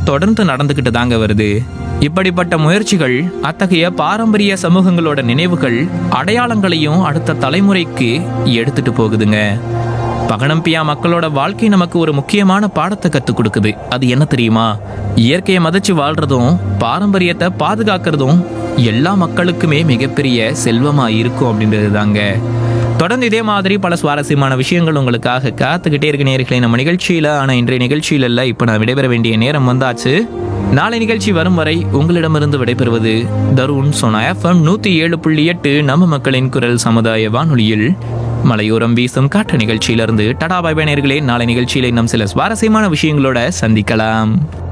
தொடர்ந்து நடந்துக்கிட்டு தாங்க வருது இப்படிப்பட்ட முயற்சிகள் அத்தகைய பாரம்பரிய சமூகங்களோட நினைவுகள் அடையாளங்களையும் அடுத்த தலைமுறைக்கு எடுத்துட்டு போகுதுங்க பகனம்பியா மக்களோட வாழ்க்கை நமக்கு ஒரு முக்கியமான பாடத்தை கற்றுக் கொடுக்குது அது என்ன தெரியுமா இயற்கையை மதிச்சு வாழ்றதும் பாரம்பரியத்தை பாதுகாக்கிறதும் எல்லா மக்களுக்குமே மிகப்பெரிய செல்வமா இருக்கும் அப்படின்றது தாங்க தொடர்ந்து இதே மாதிரி பல சுவாரஸ்யமான விஷயங்கள் உங்களுக்காக காத்துக்கிட்டே இருக்க நேர்களை நம்ம நிகழ்ச்சியில் ஆனால் இன்றைய நிகழ்ச்சியில் இல்லை இப்போ நான் விடைபெற வேண்டிய நேரம் வந்தாச்சு நாளை நிகழ்ச்சி வரும் வரை உங்களிடமிருந்து விடைபெறுவது தருண் சோனா எஃப்எம் நூற்றி ஏழு புள்ளி எட்டு நம்ம மக்களின் குரல் சமுதாய வானொலியில் மலையோரம் வீசும் காற்று நிகழ்ச்சியிலிருந்து டடா பாய் நேயர்களே நாளை நிகழ்ச்சியில் இன்னும் சில சுவாரஸ்யமான விஷயங்களோட சந்திக்கலாம்